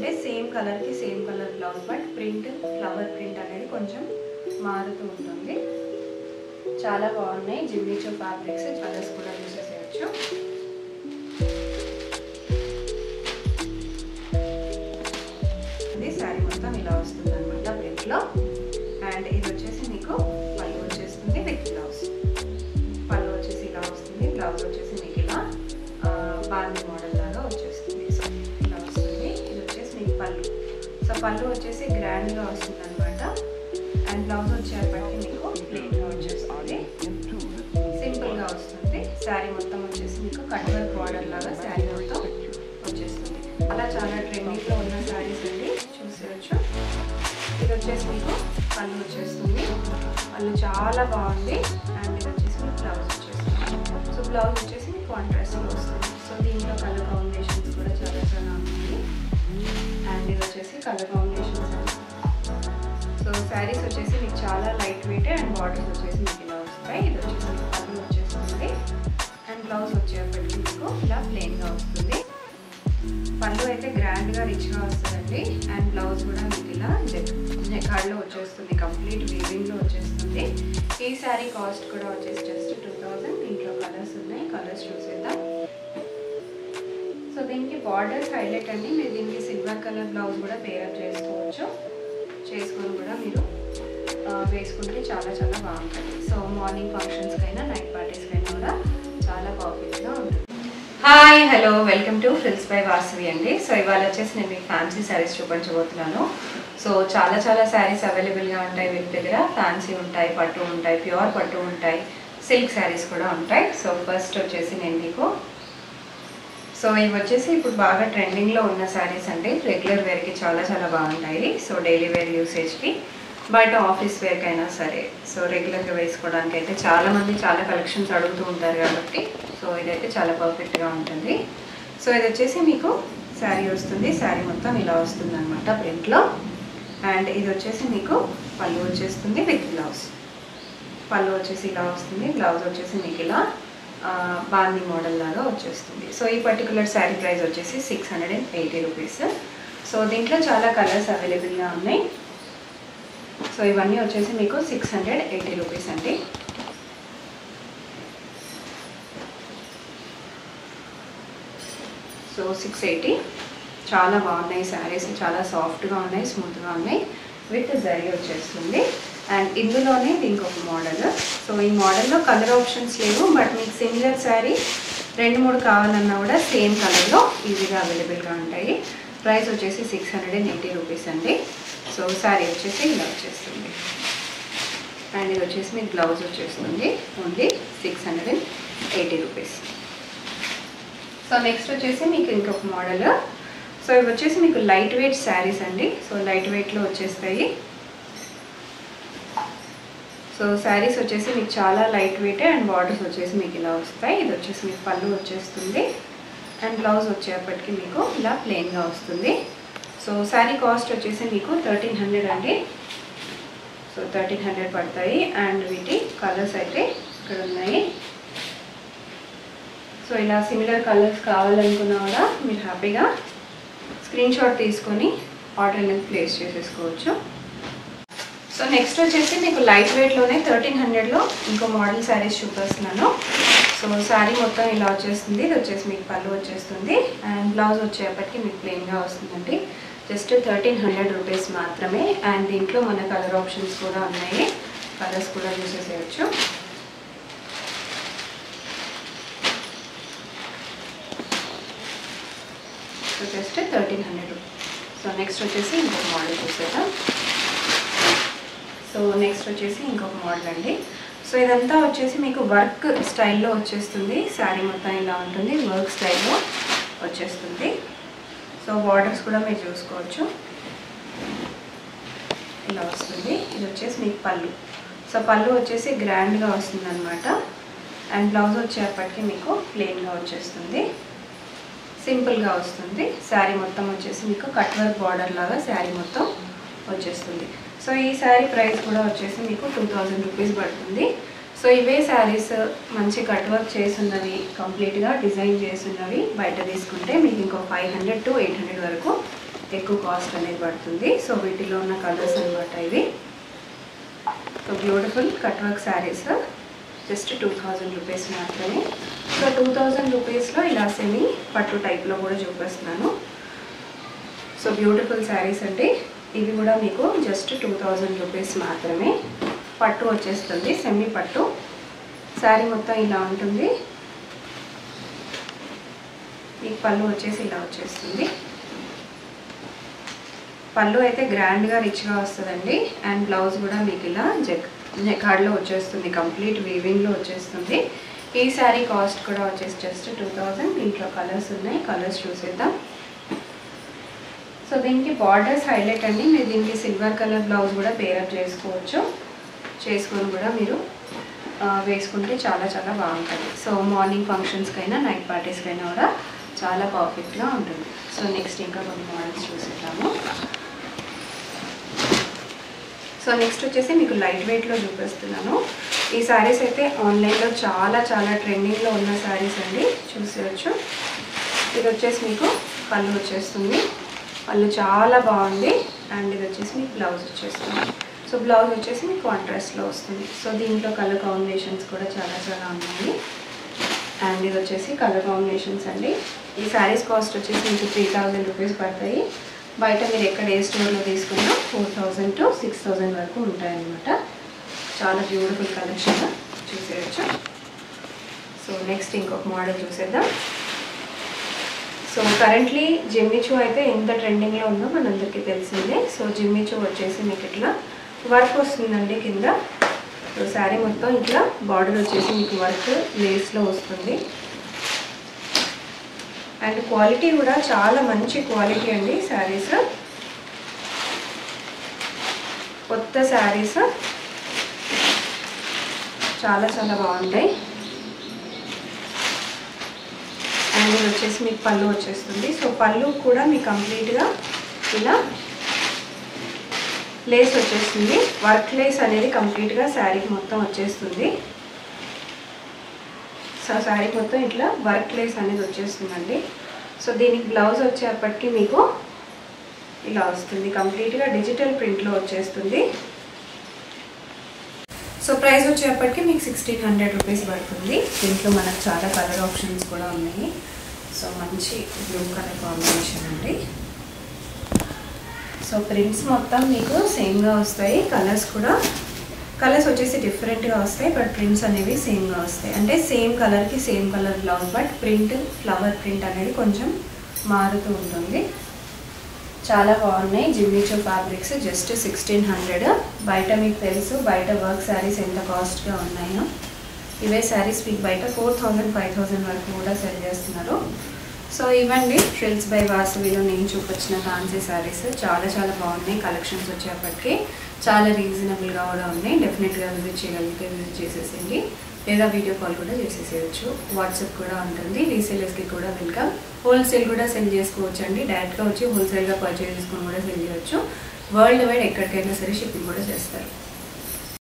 అంటే సేమ్ కలర్కి same colour blouse but print flower print అనేది కొంచెం మారుతూ ఉంటుంది చాలా బాగున్నాయి జిమ్మిచో ఫ్యాబ్రిక్స్ కలర్స్ కూడా యూస్ చేసేయచ్చు ఇది శారీ మొత్తం ఇలా వస్తుంది అనమాట ప్రింట్లో అండ్ ఇది వచ్చేసి మీకు పళ్ళు వచ్చేస్తుంది విత్ బ్లౌజ్ పళ్ళు వచ్చేసి ఇలా వస్తుంది బ్లౌజ్ వచ్చేసి మీకు ఇలా బాంది మోడల్ లాగా వచ్చేస్తుంది సో ఇలా వస్తుంది ఇది వచ్చేసి మీకు పళ్ళు సో పళ్ళు వచ్చేసి గ్రాండ్గా వస్తుంది అనమాట అండ్ బ్లౌజ్ వచ్చేప్పటికి మీకు ప్లెయిన్గా వచ్చేస్తుంది సింపుల్గా వస్తుంది శారీ మొత్తం వచ్చేసి మీకు కట్ వర్క్ బార్డర్ లాగా శారీ మొత్తం వచ్చేస్తుంది అలా చాలా ట్రెండింగ్లో ఉన్న శారీస్ అండి చూసేయచ్చు ఇది వచ్చేసి మీకు పళ్ళు వచ్చేస్తుంది పళ్ళు చాలా బాగుంది అండ్ ఇది వచ్చేసి మీకు బ్లౌజ్ వచ్చేస్తుంది సో బ్లౌజ్ వచ్చేసి మీకు కాంట్రాస్ట్లో వస్తుంది సో దీంట్లో కలర్ కాంబినేషన్స్ కూడా చాలా చాలా ఉన్నాయి అండ్ ఇది వచ్చేసి కలర్ కాంబినేషన్స్ సో శారీస్ వచ్చేసి మీకు చాలా లైట్ వెయిట్ అండ్ బార్డర్స్ వచ్చేసి మీకు ఇలా వస్తాయి ఇది వచ్చేసి మీకు పళ్ళు వచ్చేస్తుంది అండ్ బ్లౌజ్ వచ్చేప్పటికి మీకు ఇలా ప్లెయిన్గా వస్తుంది పళ్ళు అయితే గ్రాండ్గా రిచ్గా వస్తుందండి అండ్ బ్లౌజ్ కూడా మీకు ఇలా జెక్ జెకార్డ్లో వచ్చేస్తుంది కంప్లీట్ వీవింగ్లో వచ్చేస్తుంది ఈ శారీ కాస్ట్ కూడా వచ్చేసి జస్ట్ టూ థౌజండ్ దీంట్లో కలర్స్ ఉన్నాయి కలర్స్ చూసేద్దాం సో దీనికి బార్డర్స్ హైలైట్ అండి మీరు దీనికి సిల్వర్ కలర్ బ్లౌజ్ కూడా పేరప్ చేసుకోవచ్చు చేసుకొని కూడా మీరు ఆ, వేసుకుంటే చాలా చాలా బాగుంటుంది సో మార్నింగ్ ఫంక్షన్స్కైనా నైట్ పార్టీస్కైనా కూడా చాలా పర్ఫెక్ట్గా ఉంటుంది hi hello welcome to frills by Vasavi అండి సో ఇవాళ వచ్చేసి నేను మీకు ఫ్యాన్సీ శారీస్ చూపించబోతున్నాను సో చాలా చాలా శారీస్ అవైలబుల్గా ఉంటాయి వీటి దగ్గర ఫ్యాన్సీ ఉంటాయి పట్టు ఉంటాయి ప్యూర్ పట్టు ఉంటాయి సిల్క్ శారీస్ కూడా ఉంటాయి సో ఫస్ట్ వచ్చేసి నేను మీకు సో ఇవి వచ్చేసి ఇప్పుడు బాగా ట్రెండింగ్లో ఉన్న శారీస్ అండి రెగ్యులర్ వేర్కి చాలా చాలా బాగుంటాయి సో డైలీ వేర్ యూసేజ్కి బయట ఆఫీస్ వేర్కి అయినా సరే సో రెగ్యులర్గా వేసుకోవడానికి అయితే చాలామంది చాలా కలెక్షన్స్ అడుగుతూ ఉంటారు కాబట్టి సో ఇదైతే చాలా పర్ఫెక్ట్గా ఉంటుంది సో ఇది వచ్చేసి మీకు శారీ వస్తుంది శారీ మొత్తం ఇలా వస్తుంది అనమాట ప్రింట్లో అండ్ ఇది వచ్చేసి మీకు పళ్ళు వచ్చేస్తుంది విత్ బ్లౌజ్ పళ్ళు వచ్చేసి ఇలా వస్తుంది బ్లౌజ్ వచ్చేసి మీకు ఇలా ఆ, బాంది మోడల్ లాగా వచ్చేస్తుంది సో ఈ పర్టికులర్ శారీ ప్రైస్ వచ్చేసి six hundred and eighty rupees so దీంట్లో చాలా కలర్స్ అవైలబుల్గా ఉన్నాయి సో ఇవన్నీ వచ్చేసి మీకు సిక్స్ హండ్రెడ్ ఎయిటీ రూపీస్ అండి సో సిక్స్ ఎయిటీ చాలా బాగున్నాయి శారీస్ చాలా సాఫ్ట్గా ఉన్నాయి స్మూత్గా ఉన్నాయి విత్ జరీ వచ్చేస్తుంది అండ్ ఇందులోనే దీనికి ఒక మోడల్ సో ఈ మోడల్లో కలర్ ఆప్షన్స్ లేవు బట్ మీకు సింగిల్ శారీ రెండు మూడు కావాలన్నా కూడా సేమ్ కలర్లో ఈజీగా అవైలబుల్గా ఉంటాయి ప్రైస్ వచ్చేసి six hundred and eighty rupees అండి సో శారీ వచ్చేసి ఇలా వచ్చేస్తుంది అండ్ ఇది వచ్చేసి మీకు బ్లౌజ్ వచ్చేస్తుంది only six hundred and eighty rupees so next వచ్చేసి మీకు ఇంకొక మోడల్ సో ఇవి వచ్చేసి మీకు లైట్ వెయిట్ శారీస్ అండి సో లైట్ వెయిట్లో వచ్చేస్తాయి సో శారీస్ వచ్చేసి మీకు చాలా లైట్ వెయిట్ అండ్ బార్డర్స్ వచ్చేసి మీకు ఇలా వస్తాయి ఇది వచ్చేసి మీకు పళ్ళు వచ్చేస్తుంది అండ్ బ్లౌజ్ వచ్చేప్పటికి మీకు ఇలా ప్లెయిన్గా వస్తుంది సో శారీ కాస్ట్ వచ్చేసి మీకు థర్టీన్ హండ్రెడ్ అండి సో థర్టీన్ హండ్రెడ్ పడతాయి అండ్ వీటి కలర్స్ అయితే ఇక్కడ ఉన్నాయి సో ఇలా సిమిలర్ కలర్స్ కావాలనుకున్నా కూడా మీరు హ్యాపీగా స్క్రీన్ షాట్ తీసుకొని ఆర్డర్ అనేది ప్లేస్ చేసేసుకోవచ్చు సో నెక్స్ట్ వచ్చేసి మీకు లైట్ వెయిట్లోనే థర్టీన్ హండ్రెడ్లో ఇంకో మోడల్ శారీస్ చూపిస్తున్నాను సో శారీ మొత్తం ఇలా వచ్చేస్తుంది ఇది వచ్చేసి మీకు పళ్ళు వచ్చేస్తుంది అండ్ బ్లౌజ్ వచ్చేప్పటికి మీకు ప్లెయిన్గా వస్తుందండి జస్ట్ థర్టీన్ హండ్రెడ్ రూపీస్ మాత్రమే అండ్ దీంట్లో మన కలర్ ఆప్షన్స్ కూడా ఉన్నాయి కలర్స్ కూడా యూస్ చేసేయచ్చు so just thirteen hundred rupees so next వచ్చేసి ఇంకొక మోడల్ చూసేద్దాం సో నెక్స్ట్ వచ్చేసి ఇంకొక మోడల్ అండి సో ఇదంతా వచ్చేసి మీకు వర్క్ స్టైల్లో వచ్చేస్తుంది శారీ మొత్తం ఇలా ఉంటుంది వర్క్ స్టైల్లో వచ్చేస్తుంది సో బార్డర్స్ కూడా మీరు చూసుకోవచ్చు ఇలా వస్తుంది ఇది వచ్చేసి మీకు పళ్ళు సో పళ్ళు వచ్చేసి గ్రాండ్గా వస్తుంది అనమాట అండ్ బ్లౌజ్ వచ్చేప్పటికి మీకు ప్లెయిన్గా వచ్చేస్తుంది సింపుల్గా వస్తుంది శారీ మొత్తం వచ్చేసి మీకు కట్ వర్క్ బార్డర్ లాగా శారీ మొత్తం వచ్చేస్తుంది సో ఈ శారీ ప్రైస్ కూడా వచ్చేసి మీకు టూ థౌజండ్ రూపీస్ పడుతుంది సో ఇవే శారీస్ మంచి కట్ వర్క్ చేస్తున్నవి కంప్లీట్గా డిజైన్ చేస్తున్నవి బయట తీసుకుంటే మీకు ఇంకో five hundred to eight hundred వరకు ఎక్కువ కాస్ట్ అనేది పడుతుంది సో వీటిలో ఉన్న కలర్స్ అనమాట ఇవి so beautiful cut work saris just two thousand rupees మాత్రమే సో టూ థౌజండ్ రూపీస్లో ఇలా సెమీ పట్టు టైప్లో కూడా చూపిస్తున్నాను సో బ్యూటిఫుల్ శారీస్ అండి ఇవి కూడా మీకు జస్ట్ టూ థౌజండ్ రూపీస్ మాత్రమే పట్టు వచ్చేస్తుంది సెమీ పట్టు శారీ మొత్తం ఇలా ఉంటుంది మీకు పళ్ళు వచ్చేసి ఇలా వచ్చేస్తుంది పళ్ళు అయితే గ్రాండ్గా రిచ్గా వస్తుందండి అండ్ బ్లౌజ్ కూడా మీకు ఇలా జెక్ జెకార్డ్లో వచ్చేస్తుంది కంప్లీట్ వీవింగ్లో వచ్చేస్తుంది ఈ శారీ కాస్ట్ కూడా వచ్చేసి జస్ట్ టూ థౌజండ్ దీంట్లో కలర్స్ ఉన్నాయి కలర్స్ చూసేద్దాం సో దీనికి బార్డర్స్ హైలైట్ అండి మీరు దీనికి సిల్వర్ కలర్ బ్లౌజ్ కూడా పేరప్ చేసుకోవచ్చు చేసుకొని కూడా మీరు ఆ, వేసుకుంటే చాలా చాలా బాగుంటుంది సో మార్నింగ్ ఫంక్షన్స్కైనా నైట్ పార్టీస్కైనా కూడా చాలా పర్ఫెక్ట్గా ఉంటుంది సో నెక్స్ట్ ఇంకా కొన్ని మోడల్స్ చూసేద్దాము సో నెక్స్ట్ వచ్చేసి మీకు లైట్ వెయిట్లో చూపిస్తున్నాను ఈ శారీస్ అయితే ఆన్లైన్లో చాలా చాలా ట్రెండింగ్లో ఉన్న శారీస్ అండి చూసేయచ్చు ఇది వచ్చేసి మీకు పళ్ళు వచ్చేస్తుంది పళ్ళు చాలా బాగుంది అండ్ ఇది వచ్చేసి మీకు బ్లౌజ్ వచ్చేస్తుంది సో బ్లౌజ్ వచ్చేసి మీకు కాంట్రాస్ట్లో వస్తుంది సో దీంట్లో కలర్ కాంబినేషన్స్ కూడా చాలా చాలా ఉన్నాయి అండ్ ఇది వచ్చేసి కలర్ కాంబినేషన్స్ అండి ఈ శారీస్ కాస్ట్ వచ్చేసి మీకు త్రీ థౌజండ్ రూపీస్ పడతాయి బయట మీరు ఎక్కడ ఏ స్టోర్లో తీసుకున్నా four thousand to six thousand వరకు ఉంటాయన్నమాట చాలా బ్యూటిఫుల్ కలెక్షన్ చూసేయచ్చు సో నెక్స్ట్ ఇంకొక మోడల్ చూసేద్దాం సో కరెంట్లీ జిమ్మిచూ అయితే ఎంత ట్రెండింగ్లో ఉందో మనందరికీ తెలిసిందే సో జిమ్మిచూ వచ్చేసి మీకు ఇట్లా వర్క్ వస్తుందండి కింద సో శారీ మొత్తం ఇట్లా బార్డర్ వచ్చేసి మీకు వర్క్ లేస్లో వస్తుంది అండ్ క్వాలిటీ కూడా చాలా మంచి క్వాలిటీ అండి శారీస్ కొత్త శారీస్ చాలా చాలా బాగుంటాయి అండ్ ఇది వచ్చేసి మీకు పళ్ళు వచ్చేస్తుంది సో పళ్ళు కూడా మీకు కంప్లీట్గా ఇలా లేస్ వచ్చేస్తుంది వర్క్ లేస్ అనేది కంప్లీట్గా శారీకి మొత్తం వచ్చేస్తుంది సో శారీకి మొత్తం ఇట్లా వర్క్ లేస్ అనేది వచ్చేస్తుందండి సో దీనికి బ్లౌజ్ వచ్చేప్పటికి మీకు ఇలా వస్తుంది కంప్లీట్గా డిజిటల్ ప్రింట్లో వచ్చేస్తుంది సో ప్రైస్ వచ్చేప్పటికి మీకు సిక్స్టీన్ హండ్రెడ్ రూపీస్ పడుతుంది దీంట్లో మనకు చాలా కలర్ ఆప్షన్స్ కూడా ఉన్నాయి సో మంచి బ్లూ కలర్ కాంబినేషన్ అండి సో ప్రింట్స్ మొత్తం మీకు సేమ్గా వస్తాయి కలర్స్ కూడా కలర్స్ వచ్చేసి డిఫరెంట్గా వస్తాయి బట్ ప్రింట్స్ అనేవి సేమ్గా వస్తాయి అంటే సేమ్ కలర్కి same colour blouse but print flower print అనేది కొంచెం మారుతూ ఉంటుంది చాలా బాగున్నాయి Jimmy Choo fabrics just sixteen hundred బయట మీకు తెలుసు బయట వర్క్ శారీస్ ఎంత కాస్ట్గా ఉన్నాయో ఇవే శారీస్ మీకు బయట ఫోర్ థౌజండ్ ఫైవ్ థౌజండ్ వరకు కూడా సెల్ చేస్తున్నారు సో ఇవ్వండి ట్రిల్స్ బై వాసవిలో నేను చూపించిన ఫ్యాన్సీ శారీస్ చాలా చాలా బాగున్నాయి కలెక్షన్స్ వచ్చేప్పటికి చాలా రీజనబుల్గా కూడా ఉన్నాయి డెఫినెట్గా విజిట్ చేయగలిగితే విజిట్ చేసేసేయండి లేదా వీడియో కాల్ కూడా చేసేసేయచ్చు వాట్సాప్ కూడా ఉంటుంది రీసేలర్స్కి కూడా వెల్కమ్ హోల్సేల్ కూడా సెల్ చేసుకోవచ్చు అండి డైరెక్ట్గా వచ్చి హోల్సేల్గా పర్చేజ్ చేసుకొని కూడా సెల్ చేయవచ్చు వరల్డ్ వైడ్ ఎక్కడికైనా సరే షిప్పింగ్ కూడా చేస్తారు